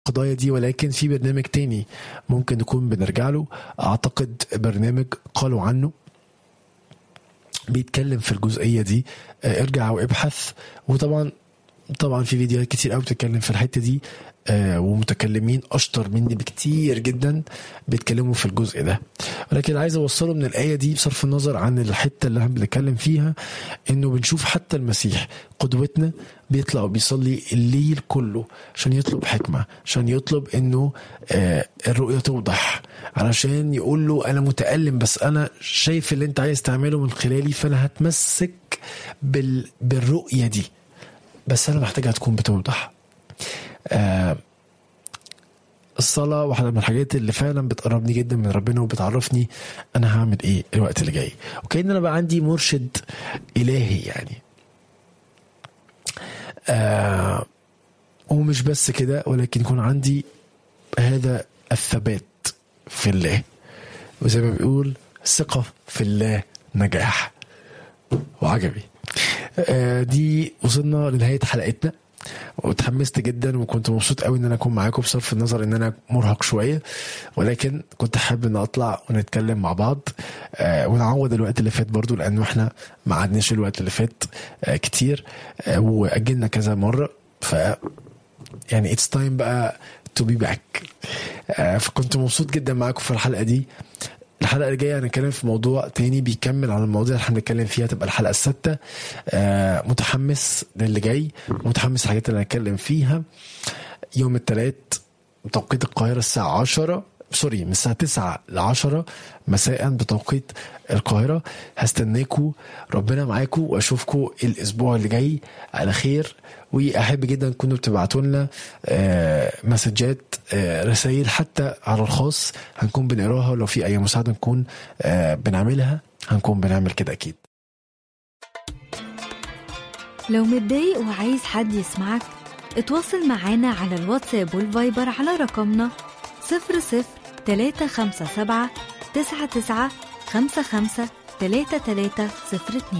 القضايا دي ولكن في برنامج تاني ممكن نكون بنرجع له اعتقد برنامج قالوا عنه بيتكلم في الجزئيه دي آه، ارجع وابحث وطبعا طبعا في فيديوهات كتير قوي بتتكلم في الحته دي آه، ومتكلمين اشطر مني بكتير جدا بيتكلموا في الجزء ده ولكن عايز اوصله من الايه دي بصرف النظر عن الحته اللي احنا بنتكلم فيها انه بنشوف حتى المسيح قدوتنا بيطلع وبيصلي الليل كله عشان يطلب حكمه عشان يطلب انه آه، الرؤيه توضح علشان يقول له انا متالم بس انا شايف اللي انت عايز تعمله من خلالي فانا هتمسك بال... بالرؤيه دي بس انا محتاجها تكون بتوضح آه الصلاة واحدة من الحاجات اللي فعلا بتقربني جدا من ربنا وبتعرفني أنا هعمل إيه الوقت اللي جاي وكأن أنا بقى عندي مرشد إلهي يعني آه ومش بس كده ولكن يكون عندي هذا الثبات في الله وزي ما بيقول ثقة في الله نجاح وعجبي آه دي وصلنا لنهاية حلقتنا واتحمست جدا وكنت مبسوط قوي ان انا اكون معاكم بصرف النظر ان انا مرهق شويه ولكن كنت حابب ان اطلع ونتكلم مع بعض آه ونعوض الوقت اللي فات برضو لانه احنا ما قعدناش الوقت اللي فات آه كتير آه واجلنا كذا مره ف يعني اتس تايم بقى تو بي باك فكنت مبسوط جدا معاكم في الحلقه دي الحلقه اللي جايه هنتكلم في موضوع تاني بيكمل على المواضيع اللي احنا بنتكلم فيها تبقى الحلقه السادسه آه متحمس للي جاي متحمس الحاجات اللي هنتكلم فيها يوم الثلاث بتوقيت القاهره الساعه 10 سوري من الساعه 9 ل 10 مساء بتوقيت القاهره هستناكم ربنا معاكم واشوفكم الاسبوع اللي جاي على خير واحب جدا تكونوا بتبعتوا لنا آه، مسجات آه، رسائل حتى على الخاص هنكون بنقراها ولو في اي مساعده نكون آه، بنعملها هنكون بنعمل كده اكيد لو متضايق وعايز حد يسمعك اتواصل معانا على الواتساب والفايبر على رقمنا 00 357 99 55 33 02